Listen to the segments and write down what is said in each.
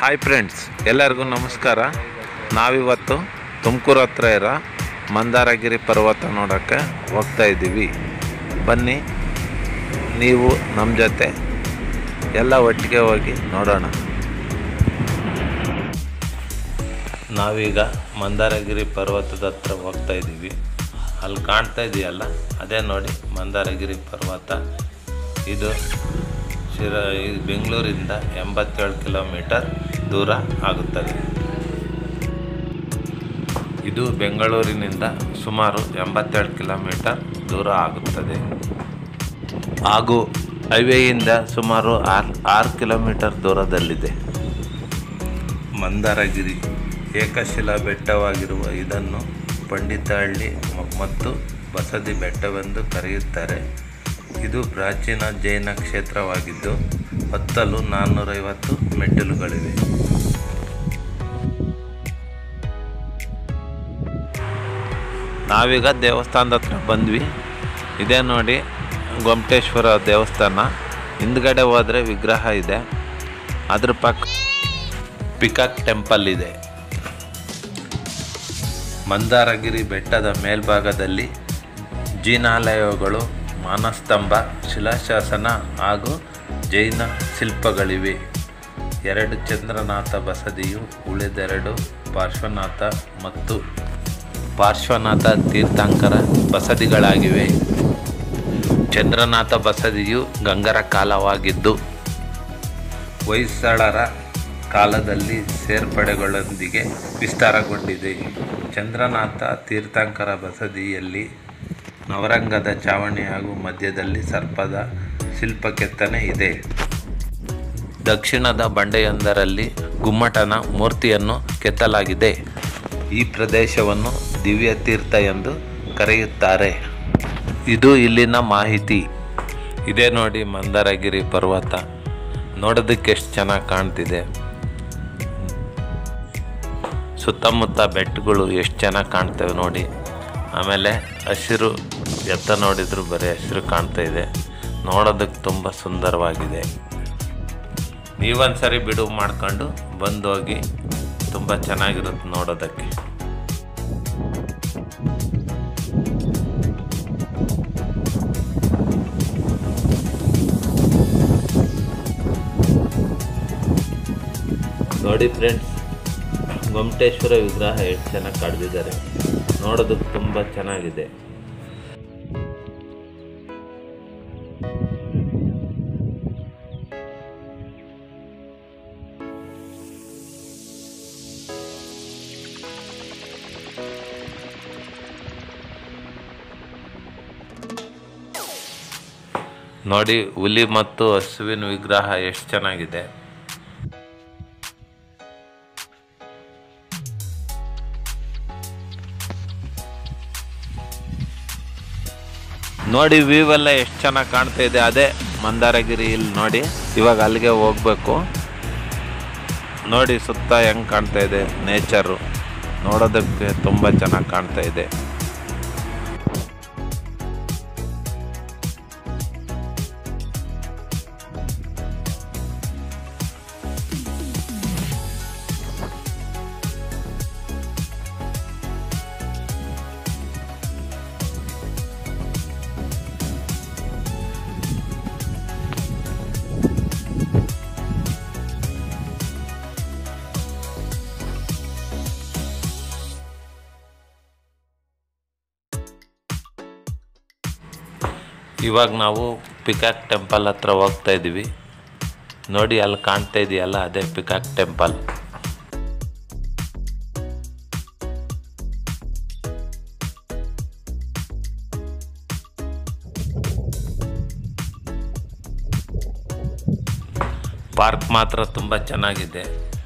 hi friends ಎಲ್ಲರಿಗೂ ನಮಸ್ಕಾರ ನಾವಿವತ್ತು ತುಮಕೂರು ಹತ್ರ ಇರೋ ಮಂದಾರಗಿರಿ ಪರ್ವತ ನೋಡೋಕ್ಕೆ ಹೋಗ್ತಾ ಇದ್ದೀವಿ ಬನ್ನಿ ನೀವು ನಮ್ಮ ಜೊತೆ ಎಲ್ಲ ಒಟ್ಟಿಗೆ ಹೋಗಿ ನೋಡೋಣ ನಾವೀಗ ಮಂದಾರಗಿರಿ ಪರ್ವತದ ಹತ್ರ ಹೋಗ್ತಾ ಇದ್ದೀವಿ ಅಲ್ಲಿ ಕಾಣ್ತಾ ಇದೆಯಲ್ಲ ಅದೇ ನೋಡಿ ಮಂದಾರಗಿರಿ ಪರ್ವತ ಇದು ಶಿರ ಇದು ಬೆಂಗಳೂರಿಂದ ಎಂಬತ್ತೇಳು ಕಿಲೋಮೀಟರ್ ದೂರ ಆಗುತ್ತದೆ ಇದು ಬೆಂಗಳೂರಿನಿಂದ ಸುಮಾರು ಎಂಬತ್ತೇಳು ಕಿಲೋಮೀಟರ್ ದೂರ ಆಗುತ್ತದೆ ಹಾಗೂ ಹೈವೇಯಿಂದ ಸುಮಾರು ಆರು ಆರು ಕಿಲೋಮೀಟರ್ ದೂರದಲ್ಲಿದೆ ಮಂದಾರಗಿರಿ ಏಕಶಿಲಾ ಬೆಟ್ಟವಾಗಿರುವ ಇದನ್ನು ಪಂಡಿತಹಳ್ಳಿ ಮ- ಮತ್ತು ಬಸದಿ ಬೆಟ್ಟವೆಂದು ಕರೆಯುತ್ತಾರೆ ಇದು ಪ್ರಾಚೀನ ಜೈನ ಕ್ಷೇತ್ರವಾಗಿದ್ದು ಹತ್ತಲು ನಾನ್ನೂರೈವತ್ತು ಮೆಟ್ಟಿಲುಗಳಿವೆ ನಾವೀಗ ದೇವಸ್ಥಾನದ ಹತ್ರ ಬಂದ್ವಿ ಇದೇ ನೋಡಿ ಗೊಮಟೇಶ್ವರ ದೇವಸ್ಥಾನ ಹಿಂದ್ಗಡೆ ಹೋದರೆ ವಿಗ್ರಹ ಇದೆ ಅದ್ರ ಪಕ್ಕ ಪಿಕಾಕ್ ಟೆಂಪಲ್ ಇದೆ ಮಂದಾರಗಿರಿ ಬೆಟ್ಟದ ಮೇಲ್ಭಾಗದಲ್ಲಿ ಜಿನಾಲಯಗಳು ಮಾನಸ್ತಂಭ ಶಿಲಾಶಾಸನ ಹಾಗೂ ಜೈನ ಶಿಲ್ಪಗಳಿವೆ ಎರಡು ಚಂದ್ರನಾಥ ಬಸದಿಯು ಉಳಿದೆರಡು ಪಾರ್ಶ್ವನಾಥ ಮತ್ತು ಪಾರ್ಶ್ವನಾಥ ತೀರ್ಥಂಕರ ಬಸದಿಗಳಾಗಿವೆ ಚಂದ್ರನಾಥ ಬಸದಿಯು ಗಂಗರ ಕಾಲವಾಗಿದ್ದು ಹೊಯ್ಸಳರ ಕಾಲದಲ್ಲಿ ಸೇರ್ಪಡೆಗಳೊಂದಿಗೆ ವಿಸ್ತಾರಗೊಂಡಿದೆ ಚಂದ್ರನಾಥ ತೀರ್ಥಂಕರ ಬಸದಿಯಲ್ಲಿ ನವರಂಗದ ಚಾವಣಿ ಹಾಗೂ ಮಧ್ಯದಲ್ಲಿ ಸರ್ಪದ ಶಿಲ್ಪ ಕೆತ್ತನೆ ಇದೆ ದಕ್ಷಿಣದ ಬಂಡೆಯೊಂದರಲ್ಲಿ ಗುಮ್ಮಟನ ಮೂರ್ತಿಯನ್ನು ಕೆತ್ತಲಾಗಿದೆ ಈ ಪ್ರದೇಶವನ್ನು ದಿವ್ಯ ತೀರ್ಥ ಎಂದು ಕರೆಯುತ್ತಾರೆ ಇದು ಇಲ್ಲಿನ ಮಾಹಿತಿ ಇದೇ ನೋಡಿ ಮಂದಾರಗಿರಿ ಪರ್ವತ ನೋಡೋದಕ್ಕೆ ಎಷ್ಟು ಚೆನ್ನಾಗಿ ಕಾಣ್ತಿದೆ ಸುತ್ತಮುತ್ತ ಬೆಟ್ಟಗಳು ಎಷ್ಟು ಚೆನ್ನಾಗಿ ಕಾಣ್ತವೆ ನೋಡಿ ಆಮೇಲೆ ಹಸಿರು ಎತ್ತ ನೋಡಿದ್ರು ಬರೀ ಹಸಿರು ಕಾಣ್ತಾ ಇದೆ ನೋಡೋದಕ್ಕೆ ತುಂಬ ಸುಂದರವಾಗಿದೆ ನೀವೊಂದ್ಸರಿ ಬಿಡುವು ಮಾಡ್ಕೊಂಡು ಬಂದೋಗಿ ತುಂಬ ಚೆನ್ನಾಗಿರುತ್ತೆ ನೋಡೋದಕ್ಕೆ ನೋಡಿ ಫ್ರೆಂಡ್ಸ್ ಗೊಮಟೇಶ್ವರ ವಿಗ್ರಹ ಎಷ್ಟು ಚೆನ್ನಾಗಿ ಕಡ್ದಿದ್ದಾರೆ ನೋಡೋದಕ್ಕೆ ತುಂಬ ಚೆನ್ನಾಗಿದೆ ನೋಡಿ ಹುಲಿ ಮತ್ತು ಹಸುವಿನ ವಿಗ್ರಹ ಎಷ್ಟು ಚೆನ್ನಾಗಿದೆ ನೋಡಿ ವ್ಯೂ ಎಲ್ಲ ಎಷ್ಟು ಚೆನ್ನಾಗಿ ಕಾಣ್ತಾ ಇದೆ ಅದೇ ಮಂದಾರಗಿರಿ ಇಲ್ಲಿ ನೋಡಿ ಇವಾಗ ಅಲ್ಲಿಗೆ ಹೋಗ್ಬೇಕು ನೋಡಿ ಸುತ್ತ ಹೆಂಗೆ ಕಾಣ್ತಾ ಇದೆ ನೇಚರು ನೋಡೋದಕ್ಕೆ ತುಂಬ ಚೆನ್ನಾಗಿ ಕಾಣ್ತಾ ಇದೆ ಇವಾಗ ನಾವು ಪಿಕಾಕ್ ಟೆಂಪಲ್ ಹತ್ರ ಹೋಗ್ತಾ ಇದ್ದೀವಿ ನೋಡಿ ಅಲ್ಲಿ ಕಾಣ್ತಾ ಇದೆಯಲ್ಲ ಅದೇ ಪಿಕಾಕ್ ಟೆಂಪಲ್ ಪಾರ್ಕ್ ಮಾತ್ರ ತುಂಬ ಚೆನ್ನಾಗಿದೆ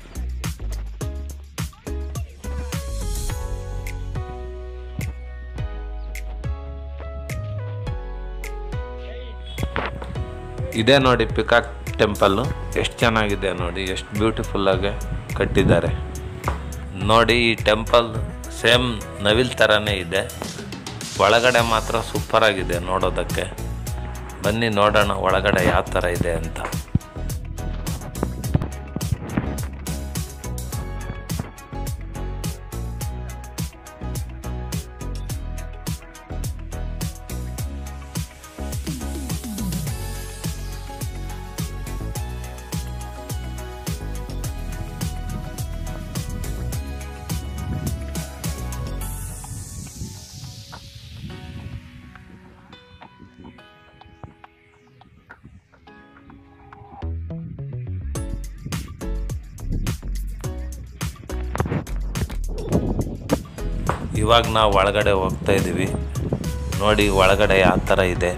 ಇದೇ ನೋಡಿ ಪಿಕಾಕ್ ಟೆಂಪಲ್ಲು ಎಷ್ಟು ಚೆನ್ನಾಗಿದೆ ನೋಡಿ ಎಷ್ಟು ಬ್ಯೂಟಿಫುಲ್ಲಾಗಿ ಕಟ್ಟಿದ್ದಾರೆ ನೋಡಿ ಈ ಟೆಂಪಲ್ ಸೇಮ್ ನವಿಲ್ ಥರನೇ ಇದೆ ಒಳಗಡೆ ಮಾತ್ರ ಸೂಪರಾಗಿದೆ ನೋಡೋದಕ್ಕೆ ಬನ್ನಿ ನೋಡೋಣ ಒಳಗಡೆ ಯಾವ ಥರ ಇದೆ ಅಂತ ಇವಾಗ ನಾವು ಒಳಗಡೆ ಹೋಗ್ತಾ ಇದ್ದೀವಿ ನೋಡಿ ಒಳಗಡೆ ಯಾವ ಥರ ಇದೆ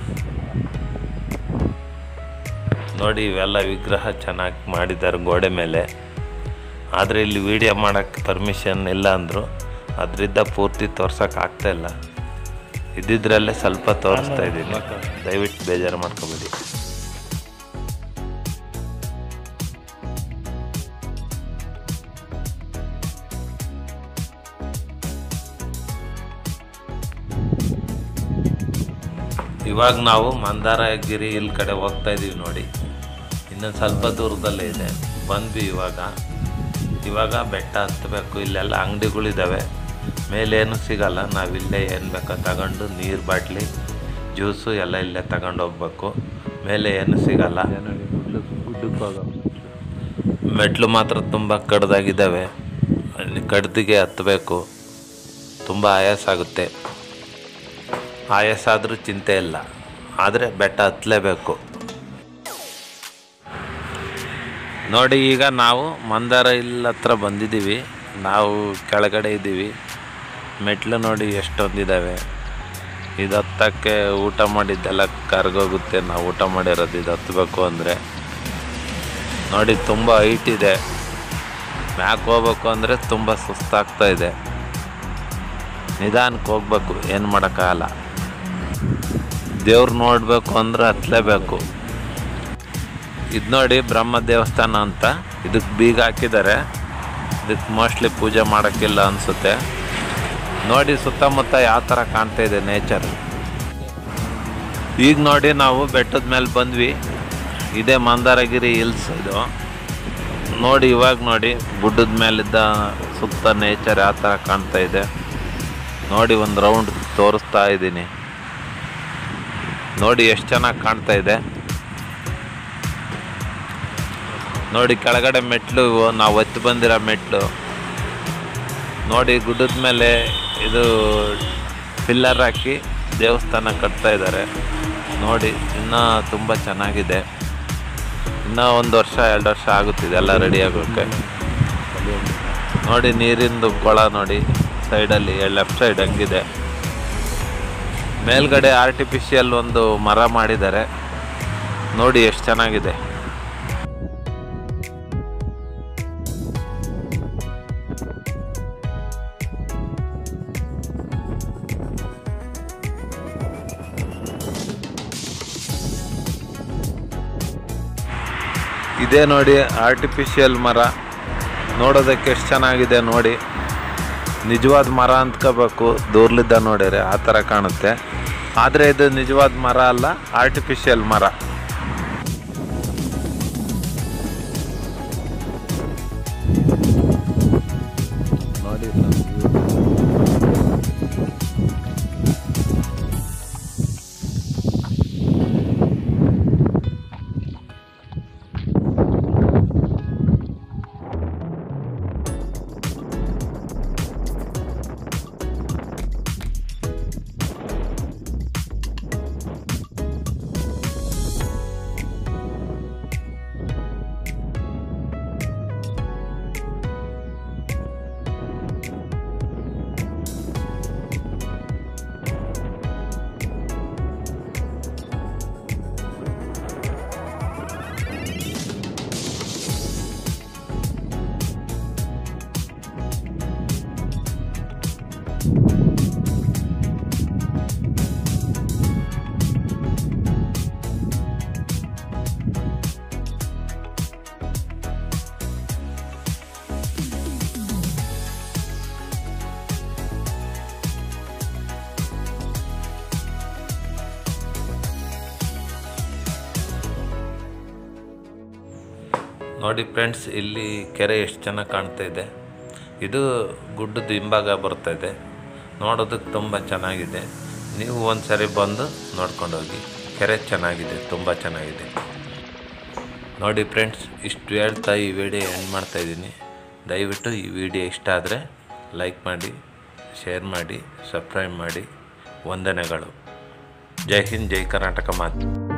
ನೋಡಿ ಇವೆಲ್ಲ ವಿಗ್ರಹ ಚೆನ್ನಾಗಿ ಮಾಡಿದ್ದಾರೆ ಗೋಡೆ ಮೇಲೆ ಆದರೆ ಇಲ್ಲಿ ವಿಡಿಯೋ ಮಾಡೋಕ್ಕೆ ಪರ್ಮಿಷನ್ ಇಲ್ಲ ಅಂದರು ಅದರಿಂದ ಪೂರ್ತಿ ತೋರ್ಸೋಕೆ ಆಗ್ತಾ ಇಲ್ಲ ಇದ್ದಿದ್ರಲ್ಲೇ ಸ್ವಲ್ಪ ತೋರಿಸ್ತಾ ಇದ್ದೀನಿ ದಯವಿಟ್ಟು ಬೇಜಾರು ಮಾಡ್ಕೊಬೇಡಿ ಇವಾಗ ನಾವು ಮಂದಾರಗಿರಿ ಇಲ್ಲಿ ಕಡೆ ಹೋಗ್ತಾ ಇದ್ದೀವಿ ನೋಡಿ ಇನ್ನೊಂದು ಸ್ವಲ್ಪ ದೂರದಲ್ಲೇ ಇದೆ ಬಂದ್ವಿ ಇವಾಗ ಇವಾಗ ಬೆಟ್ಟ ಹತ್ತಬೇಕು ಇಲ್ಲೆಲ್ಲ ಅಂಗಡಿಗಳಿದ್ದಾವೆ ಮೇಲೇನು ಸಿಗಲ್ಲ ನಾವಿಲ್ಲೇ ಏನು ಬೇಕೋ ತಗೊಂಡು ನೀರು ಬಾಟ್ಲಿ ಜ್ಯೂಸು ಎಲ್ಲ ಇಲ್ಲೇ ತಗೊಂಡು ಹೋಗ್ಬೇಕು ಮೇಲೆ ಏನು ಸಿಗಲ್ಲ ಮೆಟ್ಲು ಮಾತ್ರ ತುಂಬ ಕಡ್ದಾಗಿದ್ದಾವೆ ಅಲ್ಲಿ ಕಡ್ದಿಗೆ ಹತ್ತಬೇಕು ತುಂಬ ಆಯಾಸ ಆಗುತ್ತೆ ಆಯಾಸ ಆದರೂ ಚಿಂತೆ ಇಲ್ಲ ಆದರೆ ಬೆಟ್ಟ ಹತ್ತಲೇಬೇಕು ನೋಡಿ ಈಗ ನಾವು ಮಂದಾರ ಇಲ್ಲ ಹತ್ರ ಬಂದಿದ್ದೀವಿ ನಾವು ಕೆಳಗಡೆ ಇದ್ದೀವಿ ಮೆಟ್ಲು ನೋಡಿ ಎಷ್ಟೊಂದಿದ್ದಾವೆ ಇದು ಹತ್ತಕ್ಕೆ ಊಟ ಮಾಡಿದ್ದೆಲ್ಲ ಕರ್ಗೋಗುತ್ತೆ ನಾವು ಊಟ ಮಾಡಿರೋದು ಇದು ಹತ್ತಬೇಕು ಅಂದರೆ ನೋಡಿ ತುಂಬ ಹೈಟ್ ಇದೆ ಮ್ಯಾಕ್ ಹೋಗ್ಬೇಕು ಅಂದರೆ ತುಂಬ ಸುಸ್ತಾಗ್ತಾ ಇದೆ ನಿಧಾನಕ್ಕೆ ಹೋಗ್ಬೇಕು ಏನು ಮಾಡೋಕ್ಕಾಗಲ್ಲ ದೇವ್ರು ನೋಡಬೇಕು ಅಂದ್ರೆ ಹತ್ತಲೇಬೇಕು ಇದು ನೋಡಿ ಬ್ರಹ್ಮ ದೇವಸ್ಥಾನ ಅಂತ ಇದಕ್ಕೆ ಬೀಗ ಹಾಕಿದ್ದಾರೆ ಇದಕ್ಕೆ ಮೋಸ್ಟ್ಲಿ ಪೂಜೆ ಮಾಡೋಕ್ಕಿಲ್ಲ ಅನಿಸುತ್ತೆ ನೋಡಿ ಸುತ್ತಮುತ್ತ ಯಾವ ಥರ ಕಾಣ್ತಾ ಇದೆ ನೇಚರ್ ಈಗ ನೋಡಿ ನಾವು ಬೆಟ್ಟದ ಮೇಲೆ ಬಂದ್ವಿ ಇದೇ ಮಂದಾರಗಿರಿ ಹಿಲ್ಸ್ ಇದು ನೋಡಿ ಇವಾಗ ನೋಡಿ ಗುಡ್ಡದ ಮೇಲಿದ್ದ ಸುತ್ತ ನೇಚರ್ ಯಾವ ಥರ ಕಾಣ್ತಾ ಇದೆ ನೋಡಿ ಒಂದು ರೌಂಡ್ ತೋರಿಸ್ತಾ ಇದ್ದೀನಿ ನೋಡಿ ಎಷ್ಟು ಚೆನ್ನಾಗಿ ಕಾಣ್ತಾ ಇದೆ ನೋಡಿ ಕೆಳಗಡೆ ಮೆಟ್ಲು ಇವು ನಾವು ಒತ್ತು ಬಂದಿರೋ ಮೆಟ್ಲು ನೋಡಿ ಗುಡ್ಡದ ಮೇಲೆ ಇದು ಪಿಲ್ಲರ್ ಹಾಕಿ ದೇವಸ್ಥಾನ ಕಟ್ತಾ ಇದ್ದಾರೆ ನೋಡಿ ಇನ್ನೂ ತುಂಬ ಚೆನ್ನಾಗಿದೆ ಇನ್ನೂ ಒಂದು ವರ್ಷ ಎರಡು ವರ್ಷ ಆಗುತ್ತಿದೆ ಎಲ್ಲ ರೆಡಿ ಆಗೋಕ್ಕೆ ನೋಡಿ ನೀರಿಂದು ಕೊಳ ನೋಡಿ ಸೈಡಲ್ಲಿ ಲೆಫ್ಟ್ ಸೈಡ್ ಹಂಗಿದೆ ಮೇಲ್ಗಡೆ ಆರ್ಟಿಫಿಷಿಯಲ್ ಒಂದು ಮರ ಮಾಡಿದ್ದಾರೆ ನೋಡಿ ಎಷ್ಟು ಚೆನ್ನಾಗಿದೆ ಇದೇ ನೋಡಿ ಆರ್ಟಿಫಿಷಿಯಲ್ ಮರ ನೋಡೋದಕ್ಕೆ ಎಷ್ಟು ಚೆನ್ನಾಗಿದೆ ನೋಡಿ ನಿಜವಾದ ಮರ ಅಂದ್ಕೋಬೇಕು ದೂರ್ಲಿದ್ದ ನೋಡಿದ್ರೆ ಆ ಥರ ಕಾಣುತ್ತೆ ಆದರೆ ಇದು ನಿಜವಾದ ಮರ ಅಲ್ಲ ಆರ್ಟಿಫಿಷಿಯಲ್ ಮರ ನೋಡಿ ನೋಡಿ ಫ್ರೆಂಡ್ಸ್ ಇಲ್ಲಿ ಕೆರೆ ಎಷ್ಟು ಚೆನ್ನಾಗಿ ಕಾಣ್ತಾ ಇದೆ ಇದು ಗುಡ್ಡದ ಹಿಂಭಾಗ ಬರ್ತಾ ಇದೆ ನೋಡೋದಕ್ಕೆ ತುಂಬ ಚೆನ್ನಾಗಿದೆ ನೀವು ಒಂದು ಸರಿ ಬಂದು ನೋಡ್ಕೊಂಡು ಹೋಗಿ ಕೆರೆ ಚೆನ್ನಾಗಿದೆ ತುಂಬ ಚೆನ್ನಾಗಿದೆ ನೋಡಿ ಫ್ರೆಂಡ್ಸ್ ಇಷ್ಟು ಹೇಳ್ತಾ ಈ ವಿಡಿಯೋ ಎಂಡ್ ಮಾಡ್ತಾ ಇದ್ದೀನಿ ದಯವಿಟ್ಟು ಈ ವಿಡಿಯೋ ಇಷ್ಟ ಆದರೆ ಲೈಕ್ ಮಾಡಿ ಶೇರ್ ಮಾಡಿ ಸಬ್ಸ್ಕ್ರೈಬ್ ಮಾಡಿ ವಂದನೆಗಳು ಜೈ ಹಿಂದ್ ಜೈ ಕರ್ನಾಟಕ ಮಾತು